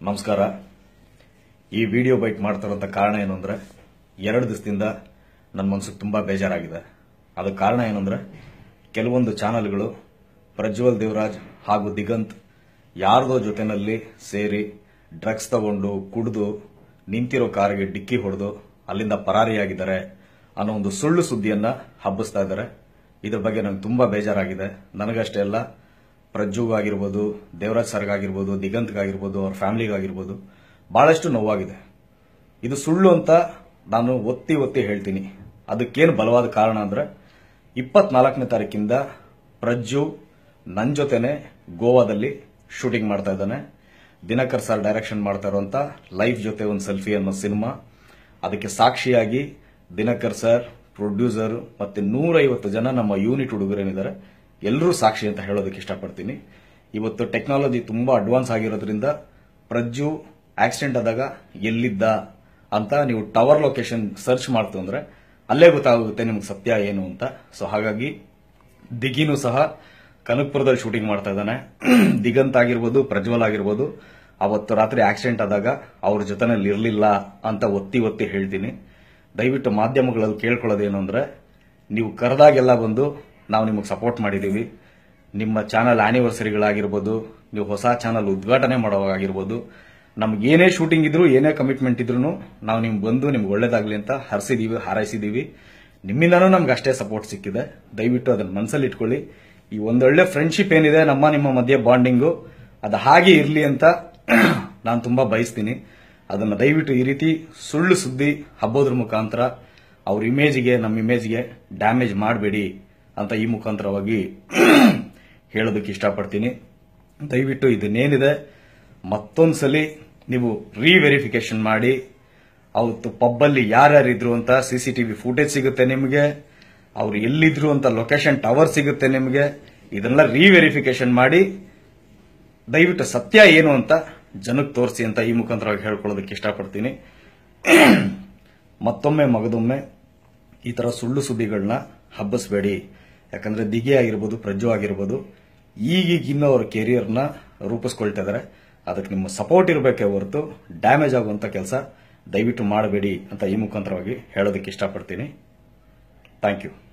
ನಮಸ್ಕಾರ ಈ video byte ಮಾಡ್ತಾರಂತ ಕಾರಣ ಏನು ಅಂದ್ರೆ ಎರಡು ದಿವಸದಿಂದ ನನ್ನ ಮನಸ್ಸಿಗೆ ತುಂಬಾ ಬೇಜಾರಾಗಿದೆ ಅದಕ್ಕೆ ಕಾರಣ ಏನಂದ್ರೆ ಕೆಲವೊಂದು ಚಾನಲ್ಗಳು ಪ್ರಜ್ವಲ್ ದೇವರಾಜ್ ಹಾಗೂ ದಿಗಂತ್ ಯಾರದೋ ಜೊತೆನಲ್ಲಿ ಸೇರಿ ಡ್ರಗ್ಸ್ ತಗೊಂಡು ಕುಡಿದು ನಿಂತಿರೋ ಕಾರಿಗೆ ಡಿಕ್ಕಿ ಹೊಡೆದು ಅಲ್ಲಿಂದ ಪರಾರಿಯಾಗಿದ್ದಾರೆ ಅನ್ನೋ ಒಂದು ಸುಳ್ಳು ಸುದ್ದಿಯನ್ನ ಹಬ್ಬಿಸ್ತಾ ಇದ್ದಾರೆ ಇದ್ರ ಬಗ್ಗೆ ನಂಗೆ ತುಂಬಾ ಬೇಜಾರಾಗಿದೆ ನನಗಷ್ಟೇ ಅಲ್ಲ ಪ್ರಜ್ಜುಗಾಗಿರ್ಬೋದು ದೇವರಾಜ್ ಸರ್ಗಾಗಿರ್ಬೋದು ದಿಗಂತ್ಗಾಗಿರ್ಬೋದು ಅವ್ರ ಫ್ಯಾಮಿಲಿಗಾಗಿರ್ಬೋದು ಬಹಳಷ್ಟು ನೋವಾಗಿದೆ ಇದು ಸುಳ್ಳು ಅಂತ ನಾನು ಒತ್ತಿ ಒತ್ತಿ ಹೇಳ್ತೀನಿ ಅದಕ್ಕೇನು ಬಲವಾದ ಕಾರಣ ಅಂದ್ರೆ ಇಪ್ಪತ್ನಾಲ್ಕನೇ ತಾರೀಕಿಂದ ಪ್ರಜ್ಜು ನನ್ನ ಜೊತೆನೆ ಗೋವಾದಲ್ಲಿ ಶೂಟಿಂಗ್ ಮಾಡ್ತಾ ಇದ್ದಾನೆ ದಿನಕರ್ ಸರ್ ಡೈರೆಕ್ಷನ್ ಮಾಡ್ತಾ ಇರುವಂತ ಲೈಫ್ ಜೊತೆ ಒಂದು ಸೆಲ್ಫಿ ಅನ್ನೋ ಸಿನಿಮಾ ಅದಕ್ಕೆ ಸಾಕ್ಷಿಯಾಗಿ ದಿನಕರ್ ಸರ್ ಪ್ರೊಡ್ಯೂಸರ್ ಮತ್ತೆ ನೂರೈವತ್ತು ಜನ ನಮ್ಮ ಯೂನಿಟ್ ಹುಡುಗರೇನಿದ್ದಾರೆ ಎಲ್ಲರೂ ಸಾಕ್ಷಿ ಅಂತ ಹೇಳೋದಕ್ಕೆ ಇಷ್ಟಪಡ್ತೀನಿ ಇವತ್ತು ಟೆಕ್ನಾಲಜಿ ತುಂಬಾ ಅಡ್ವಾನ್ಸ್ ಆಗಿರೋದ್ರಿಂದ ಪ್ರಜ್ಜು ಆಕ್ಸಿಡೆಂಟ್ ಆದಾಗ ಎಲ್ಲಿದ್ದ ಅಂತ ನೀವು ಟವರ್ ಲೊಕೇಶನ್ ಸರ್ಚ್ ಮಾಡ್ತು ಅಂದ್ರೆ ಅಲ್ಲೇ ಗೊತ್ತಾಗುತ್ತೆ ನಿಮ್ಗೆ ಸತ್ಯ ಏನು ಅಂತ ಸೊ ಹಾಗಾಗಿ ದಿಗಿನೂ ಸಹ ಕನಕಪುರದಲ್ಲಿ ಶೂಟಿಂಗ್ ಮಾಡ್ತಾ ಇದ್ದಾನೆ ದಿಗಂತ್ ಆಗಿರ್ಬೋದು ಪ್ರಜ್ವಲ್ ಆಗಿರ್ಬೋದು ಅವತ್ತು ರಾತ್ರಿ ಆಕ್ಸಿಡೆಂಟ್ ಆದಾಗ ಅವ್ರ ಜೊತೆನಲ್ಲಿ ಇರಲಿಲ್ಲ ಅಂತ ಒತ್ತಿ ಒತ್ತಿ ಹೇಳ್ತೀನಿ ದಯವಿಟ್ಟು ಮಾಧ್ಯಮಗಳಲ್ಲಿ ಕೇಳ್ಕೊಳ್ಳೋದೇನು ಅಂದ್ರೆ ನೀವು ಕರೆದಾಗೆಲ್ಲ ಬಂದು ನಾವು ನಿಮಗೆ ಸಪೋರ್ಟ್ ಮಾಡಿದ್ದೀವಿ ನಿಮ್ಮ ಚಾನಲ್ ಆನಿವರ್ಸರಿಗಳಾಗಿರ್ಬೋದು ನೀವು ಹೊಸ ಚಾನಲ್ ಉದ್ಘಾಟನೆ ಮಾಡೋವಾಗಿರ್ಬೋದು ನಮ್ಗೆ ಏನೇ ಶೂಟಿಂಗ್ ಇದ್ರು ಏನೇ ಕಮಿಟ್ಮೆಂಟ್ ಇದ್ರು ನಾವು ನಿಮ್ಗೆ ಬಂದು ನಿಮ್ಗೆ ಒಳ್ಳೇದಾಗ್ಲಿ ಅಂತ ಹರಿಸಿದೀವಿ ಹಾರೈಸಿದೀವಿ ನಿಮ್ಮಿಂದನೂ ನಮ್ಗೆ ಅಷ್ಟೇ ಸಪೋರ್ಟ್ ಸಿಕ್ಕಿದೆ ದಯವಿಟ್ಟು ಅದನ್ನ ಮನಸ್ಸಲ್ಲಿ ಇಟ್ಕೊಳ್ಳಿ ಈ ಒಂದೊಳ್ಳೆ ಫ್ರೆಂಡ್ಶಿಪ್ ಏನಿದೆ ನಮ್ಮ ನಿಮ್ಮ ಮಧ್ಯೆ ಬಾಂಡಿಂಗು ಅದು ಹಾಗೆ ಇರಲಿ ಅಂತ ನಾನು ತುಂಬಾ ಬಯಸ್ತೀನಿ ಅದನ್ನ ದಯವಿಟ್ಟು ಈ ರೀತಿ ಸುಳ್ಳು ಸುದ್ದಿ ಹಬ್ಬೋದ್ರ ಮುಖಾಂತರ ಅವ್ರ ಇಮೇಜ್ಗೆ ನಮ್ಮ ಇಮೇಜ್ಗೆ ಡ್ಯಾಮೇಜ್ ಮಾಡಬೇಡಿ ಅಂತ ಈ ಮುಖಾಂತರವಾಗಿ ಹೇಳೋದಕ್ಕೆ ಇಷ್ಟಪಡ್ತೀನಿ ದಯವಿಟ್ಟು ಇದನ್ನೇನಿದೆ ಮತ್ತೊಂದ್ಸಲಿ ನೀವು ರೀವೆರಿಫಿಕೇಶನ್ ಮಾಡಿ ಅವತ್ತು ಪಬ್ಬಲ್ಲಿ ಯಾರ್ಯಾರಿದ್ರು ಅಂತ ಸಿಸಿಟಿವಿ ಫುಟೇಜ್ ಸಿಗುತ್ತೆ ನಿಮಗೆ ಅವ್ರು ಎಲ್ಲಿದ್ರು ಅಂತ ಲೊಕೇಶನ್ ಟವರ್ ಸಿಗುತ್ತೆ ನಿಮಗೆ ಇದನ್ನೆಲ್ಲ ರೀವೆರಿಫಿಕೇಶನ್ ಮಾಡಿ ದಯವಿಟ್ಟು ಸತ್ಯ ಏನು ಅಂತ ಜನಕ್ಕೆ ತೋರಿಸಿ ಅಂತ ಈ ಮುಖಾಂತರವಾಗಿ ಹೇಳ್ಕೊಳ್ಳೋದಕ್ಕೆ ಇಷ್ಟಪಡ್ತೀನಿ ಮತ್ತೊಮ್ಮೆ ಮಗದೊಮ್ಮೆ ಈ ತರ ಸುಳ್ಳು ಸುದ್ದಿಗಳನ್ನ ಹಬ್ಬಿಸಬೇಡಿ ಯಾಕಂದ್ರೆ ದಿಗೆ ಆಗಿರ್ಬೋದು ಪ್ರಜ್ಜು ಆಗಿರ್ಬೋದು ಈಗೀಗ ಇನ್ನೂ ಅವ್ರ ಕೆರಿಯರ್ನ ರೂಪಿಸ್ಕೊಳ್ತಾ ಇದಾರೆ ಅದಕ್ಕೆ ನಿಮ್ಮ ಸಪೋರ್ಟ್ ಇರಬೇಕೇ ಹೊರತು ಡ್ಯಾಮೇಜ್ ಆಗುವಂತ ಕೆಲಸ ದಯವಿಟ್ಟು ಮಾಡಬೇಡಿ ಅಂತ ಈ ಮುಖಾಂತರವಾಗಿ ಹೇಳೋದಕ್ಕೆ ಇಷ್ಟಪಡ್ತೀನಿ ಥ್ಯಾಂಕ್ ಯು